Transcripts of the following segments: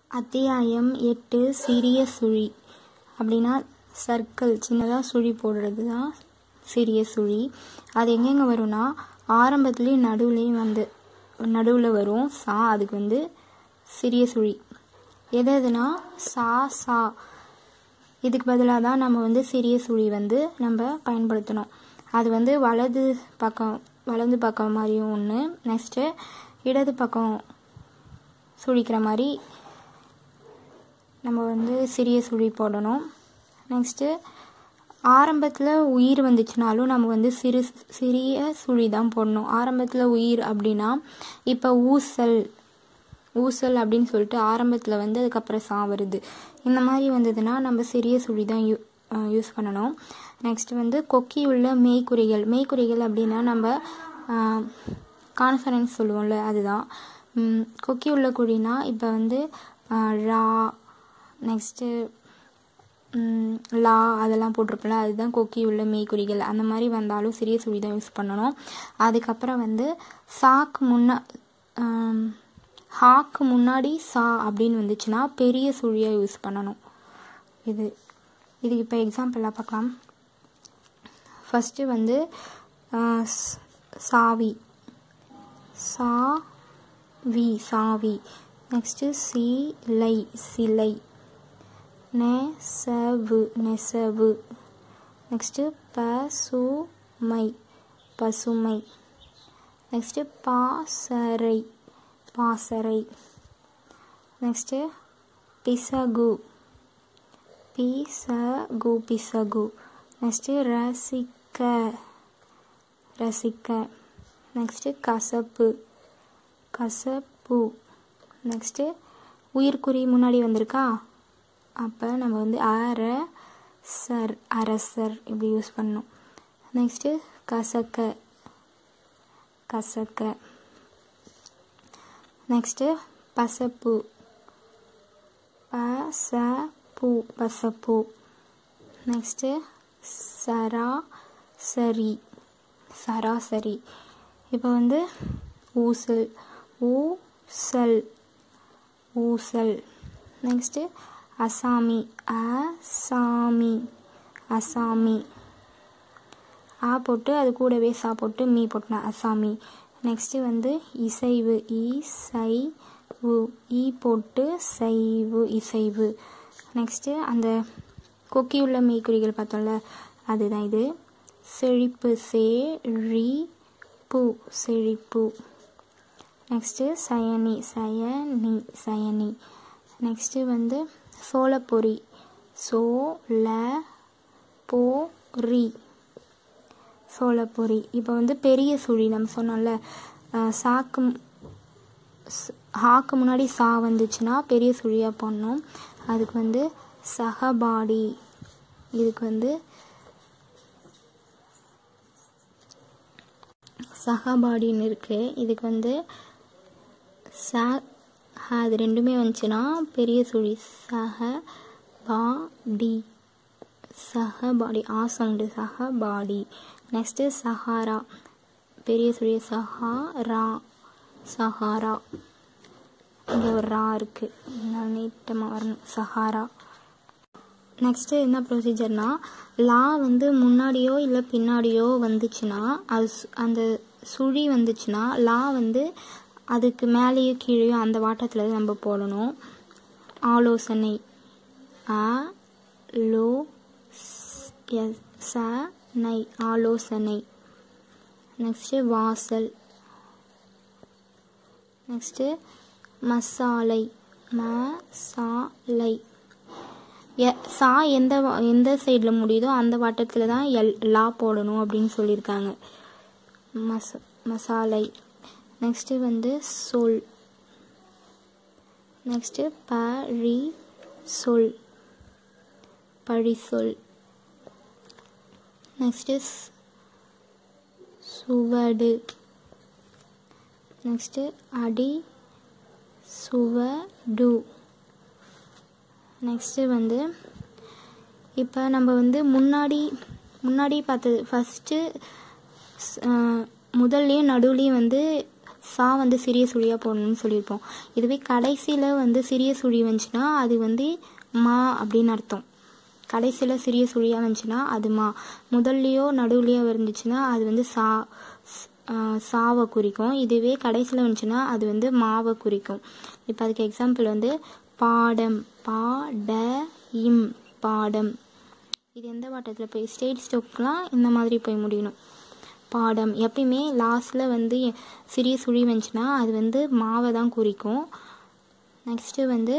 அத்தியாயம் எட்டு சிறிய சுழி அப்படின்னா சர்க்கிள் சின்னதாக சுழி போடுறது தான் சிறிய சுழி அது எங்கெங்கே வரும்னா ஆரம்பத்துலேயும் நடுவுலேயும் வந்து நடுவில் வரும் சா அதுக்கு வந்து சிறிய சுழி எது எதுனா சா சா இதுக்கு பதிலாக தான் நம்ம வந்து சிறிய சுழி வந்து நம்ம பயன்படுத்தணும் அது வந்து வலது பக்கம் வலது பக்கம் மாதிரியும் ஒன்று நெக்ஸ்ட்டு இடது பக்கம் சுழிக்கிற மாதிரி நம்ம வந்து சிறிய சுழி போடணும் நெக்ஸ்ட்டு ஆரம்பத்தில் உயிர் வந்துச்சுனாலும் நம்ம வந்து சிறு சிறிய சுழி தான் போடணும் ஆரம்பத்தில் உயிர் அப்படின்னா இப்போ ஊசல் ஊசல் அப்படின்னு சொல்லிட்டு ஆரம்பத்தில் வந்து அதுக்கப்புறம் சா வருது இந்த மாதிரி வந்ததுன்னா நம்ம சிறிய சுழி தான் யூ யூஸ் பண்ணணும் நெக்ஸ்ட் வந்து கொக்கி உள்ள மெய்க்குறிகள் மெய்க்குறிகள் அப்படின்னா நம்ம கான்ஃபரன்ஸ் சொல்லுவோம்ல அதுதான் கொக்கி உள்ள குழினா இப்போ வந்து ரா நெக்ஸ்ட்டு லா அதெல்லாம் போட்டிருப்போம்ல அதுதான் கொக்கி உள்ள மெய்க்குறிகள் அந்த மாதிரி வந்தாலும் சிறிய சுழி தான் யூஸ் பண்ணணும் அதுக்கப்புறம் வந்து சாக்கு முன்னா ஹாக்கு முன்னாடி சா அப்படின்னு வந்துச்சுன்னா பெரிய சுழியாக யூஸ் பண்ணணும் இது இதுக்கு இப்போ எக்ஸாம்பிளாக பார்க்கலாம் ஃபஸ்ட்டு வந்து சாவி சா வி சாவி நெக்ஸ்ட்டு சிலை சிலை நெசவு நெசவு நெக்ஸ்ட்டு பசுமை பசுமை நெக்ஸ்ட்டு பாசறை பாசறை நெக்ஸ்ட்டு பிசகு பிசகு பிசகு நெக்ஸ்ட்டு ரசிக்க ரசிக்க நெக்ஸ்ட்டு கசப்பு கசப்பு நெக்ஸ்ட்டு உயிர்குறி முன்னாடி வந்திருக்கா அப்போ நம்ம வந்து அர சர் அரசர் இப்படி யூஸ் பண்ணணும் நெக்ஸ்ட்டு கசக்க கசக்க நெக்ஸ்ட்டு பசப்பு பசப்பு பசப்பு நெக்ஸ்ட்டு சரா சரி சராசரி இப்போ வந்து ஊசல் ஊசல் ஊசல் நெக்ஸ்ட்டு அசாமி அசாமி அசாமி ஆ போட்டு அது கூடவே சா போட்டு மீ போட்டேன் அசாமி நெக்ஸ்ட்டு வந்து இசைவு இசைவு ஈ போட்டு சைவு இசைவு நெக்ஸ்ட்டு அந்த கொக்கி உள்ள மெய்க்குறிகள் பார்த்தோம்ல அதுதான் இது செழிப்பு செழி பூ செழிப்பு நெக்ஸ்ட்டு சயனி சயனி சயனி நெக்ஸ்ட்டு வந்து சோளப்பொரி சோள பொரி சோளப்பொரி இப்போ வந்து பெரிய சுழி நம்ம சொன்னோம்ல சாக்கு ஹாக்கு முன்னாடி சா வந்துச்சுன்னா பெரிய சுழியாக போடணும் அதுக்கு வந்து சகபாடி இதுக்கு வந்து சகபாடின்னு இருக்குது இதுக்கு வந்து ச அது ரெண்டுமே வந்துச்சுன்னா பெரிய சுழி சக பா டி சக பாடி ஆ சவுண்டு சக பாடி நெக்ஸ்ட்டு சஹாரா பெரிய சுழி சஹாரா சஹாரா இங்கே ஒரு ரா இருக்குது நீட்டமாக வரணும் சஹாரா நெக்ஸ்ட்டு என்ன ப்ரொசீஜர்னால் லா வந்து முன்னாடியோ இல்லை பின்னாடியோ வந்துச்சுன்னா அது அந்த சுழி வந்துச்சுன்னா லா வந்து அதுக்கு மேலேயோ கீழேயோ அந்த வாட்டத்தில் நம்ம போடணும் ஆலோசனை ஆ லோ ச நை ஆலோசனை நெக்ஸ்ட்டு வாசல் நெக்ஸ்ட்டு மசாலை மசாலை சா எந்த எந்த சைடில் முடியுதோ அந்த வட்டத்தில் தான் எல் லா போடணும் அப்படின்னு சொல்லியிருக்காங்க மச மசாலை நெக்ஸ்ட்டு வந்து சொல் நெக்ஸ்ட்டு பழி சொல் பழி சொல் நெக்ஸ்ட்டு சுவடு நெக்ஸ்ட்டு அடி சுவடு நெக்ஸ்ட்டு வந்து இப்போ நம்ம வந்து முன்னாடி முன்னாடி பார்த்தது ஃபஸ்ட்டு முதல்லையும் நடுவுலையும் வந்து சா வந்து சிறிய சுழியாக போடணும்னு சொல்லியிருப்போம் இதுவே கடைசியில் வந்து சிறிய சுழி வந்துச்சுன்னா அது வந்து மா அப்படின்னு அர்த்தம் கடைசியில் சிறிய சுழியாக வந்துச்சுன்னா அது மா முதல்லையோ நடுவுலையோ இருந்துச்சுன்னா அது வந்து சா சாவை குறிக்கும் இதுவே கடைசியில் வந்துச்சுன்னா அது வந்து மாவை குறிக்கும் இப்போ அதுக்கு எக்ஸாம்பிள் வந்து பாடம் பா ட இம் பாடம் இது எந்த வாட்டத்தில் போய் ஸ்டேட் ஸ்டோக்லாம் இந்த மாதிரி போய் முடியணும் பாடம் எப்பயுமே லாஸ்ட்டில் வந்து சிறிய சுழி வந்துச்சுன்னா அது வந்து மாவை தான் குறிக்கும் நெக்ஸ்ட்டு வந்து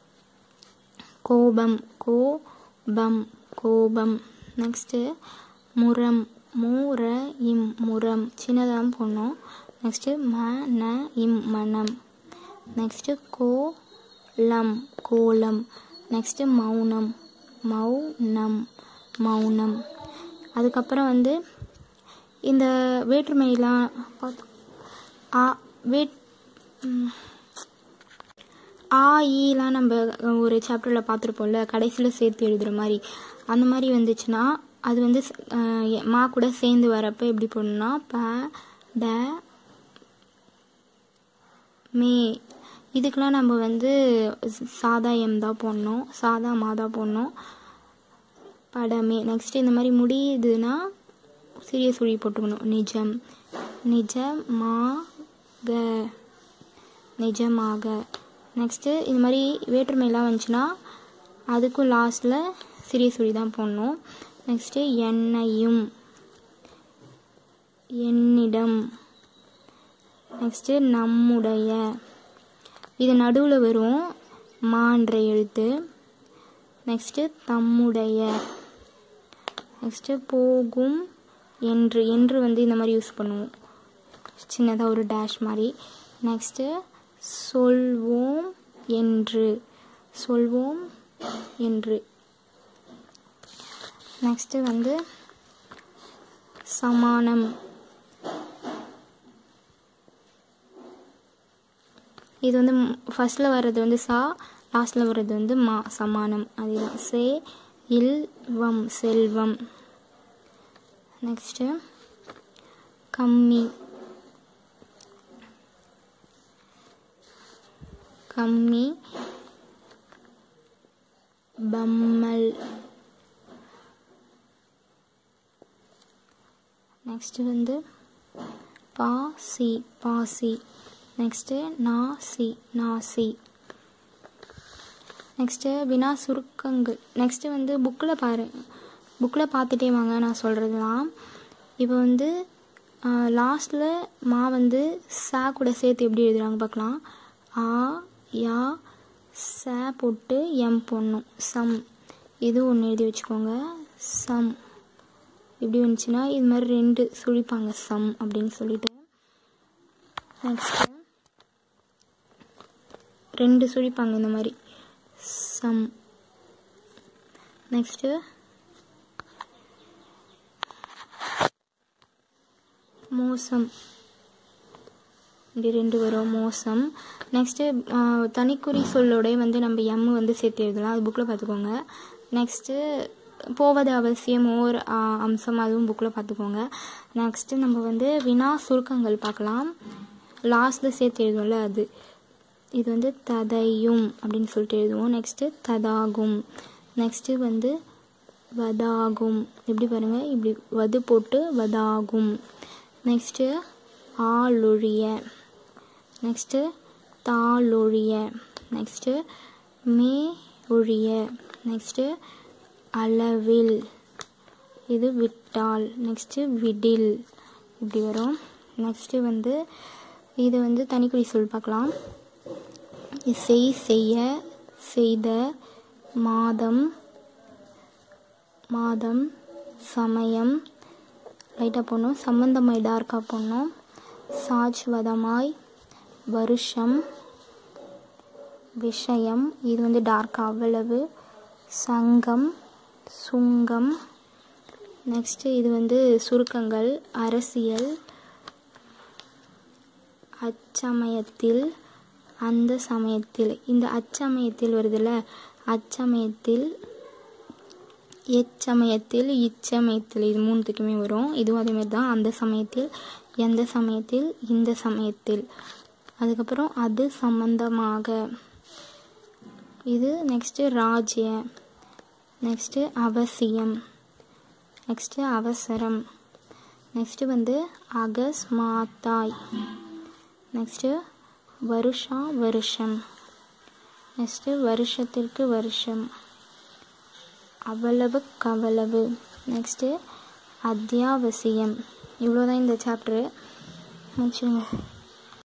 கோபம் கோபம் கோபம் நெக்ஸ்ட்டு முரம் மூர இம் முரம் சின்னதாக போடணும் நெக்ஸ்ட்டு ம ந இம் மனம் நெக்ஸ்ட்டு கோலம் கோலம் நெக்ஸ்ட்டு மௌனம் மௌனம் மௌனம் அதுக்கப்புறம் வந்து இந்த வேற்றுமையெல்லாம் பார்த்தோம் ஆ வேட் ஆ ஈலாம் நம்ம ஒரு சாப்டரில் பார்த்துருப்போம்ல கடைசியில் சேர்த்து எழுதுகிற மாதிரி அந்த மாதிரி வந்துச்சுன்னா அது வந்து மா கூட சேர்ந்து வரப்போ எப்படி போடணும்னா ப ட மே இதுக்கெலாம் நம்ம வந்து சாதா எம் தான் போடணும் சாதா மா தான் போடணும் படமே நெக்ஸ்ட்டு இந்த மாதிரி முடியுதுன்னா சிறிய சுழி போட்டுக்கணும் நிஜம் நிஜமாக நிஜமாக நெக்ஸ்ட்டு இது மாதிரி வேற்றுமையெல்லாம் வந்துச்சுன்னா அதுக்கும் லாஸ்ட்டில் சிறிய சுழி தான் போடணும் நெக்ஸ்ட்டு என்னையும் என்னிடம் நெக்ஸ்ட்டு நம்முடைய இது நடுவில் வரும் மான்ற எழுத்து நெக்ஸ்ட்டு தம்முடைய நெக்ஸ்ட்டு போகும் என்று என்று வந்து இந்த மாதிரி யூஸ் பண்ணுவோம் சின்னதாக ஒரு டேஷ் மாதிரி நெக்ஸ்ட்டு சொல்வோம் என்று சொல்வோம் என்று நெக்ஸ்ட்டு வந்து சமானம் இது வந்து ஃபஸ்ட்டில் வர்றது வந்து சா லாஸ்ட்டில் வர்றது வந்து மா சமானம் அதுதான் சே இல்வம் செல்வம் நெக்ஸ்ட்டு கம்மி கம்மி பம்மல் நெக்ஸ்ட்டு வந்து பாசி பாசி நெக்ஸ்ட்டு நாசி நாசி நெக்ஸ்ட்டு வினா சுருக்கங்கள் நெக்ஸ்ட்டு வந்து புக்கில் பாரு புக்கில் பார்த்துட்டே வாங்க நான் சொல்கிறதுலாம் இப்போ வந்து லாஸ்ட்டில் மா வந்து சா கூட சேர்த்து எப்படி எழுதுறாங்க பார்க்கலாம் ஆ யா ச போட்டு எம் போடணும் சம் இது ஒன்று எழுதி வச்சுக்கோங்க சம் இப்படி வந்துச்சுன்னா இது மாதிரி ரெண்டு சுழிப்பாங்க சம் அப்படின்னு சொல்லிட்டு நெக்ஸ்ட்டு ரெண்டு சுழிப்பாங்க இந்த மாதிரி சம் நெக்ஸ்ட்டு மோசம் இப்படி ரெண்டு வரும் மோசம் நெக்ஸ்ட்டு தனிக்குறி சொல்லோட வந்து நம்ம எம் வந்து சேர்த்து எழுதலாம் அது புக்கில் பார்த்துக்கோங்க நெக்ஸ்ட்டு போவது அவசியம் ஓர் அம்சம் அதுவும் புக்கில் பார்த்துக்கோங்க நெக்ஸ்ட்டு நம்ம வந்து வினா சுருக்கங்கள் பார்க்கலாம் லாஸ்ட்டில் சேர்த்து எழுதுவோம்ல அது இது வந்து ததையும் அப்படின்னு சொல்லிட்டு எழுதுவோம் நெக்ஸ்ட்டு ததாகும் நெக்ஸ்ட்டு வந்து வதாகும் எப்படி பாருங்கள் இப்படி வது போட்டு வதாகும் நெக்ஸ்ட்டு ஆளொழிய நெக்ஸ்ட்டு தாளொழிய நெக்ஸ்ட்டு மே ஒழிய நெக்ஸ்ட்டு அளவில் இது விட்டால் நெக்ஸ்ட்டு விடில் இப்படி வரும் நெக்ஸ்ட்டு வந்து இது வந்து தனிக்குறி சொல் பார்க்கலாம் செய் செய்ய செய்த மாதம் மாதம் சமயம் லைட்டாக போடணும் சம்பந்தமாய் டார்க்காக போடணும் சாஜ்வதமாய் வருஷம் விஷயம் இது வந்து டார்க் அவ்வளவு சங்கம் சுங்கம் நெக்ஸ்ட்டு இது வந்து சுருக்கங்கள் அரசியல் அச்சமயத்தில் அந்த சமயத்தில் இந்த அச்சமயத்தில் வருதுல்ல அச்சமயத்தில் எச்சமயத்தில் இச்சமயத்தில் இது மூணுத்துக்குமே வரும் இதுவும் அதேமாதிரி தான் அந்த சமயத்தில் எந்த சமயத்தில் இந்த சமயத்தில் அதுக்கப்புறம் அது சம்பந்தமாக இது நெக்ஸ்ட்டு ராஜ்ய நெக்ஸ்ட்டு அவசியம் நெக்ஸ்ட்டு அவசரம் நெக்ஸ்ட்டு வந்து அகஸ்மாத்தாய் நெக்ஸ்ட்டு வருஷா வருஷம் நெக்ஸ்ட்டு வருஷத்திற்கு வருஷம் அவ்வளவு கவ்வளவு நெக்ஸ்ட்டு அத்தியாவசியம் இவ்வளோ தான் இந்த சாப்டரு முடிச்சுங்க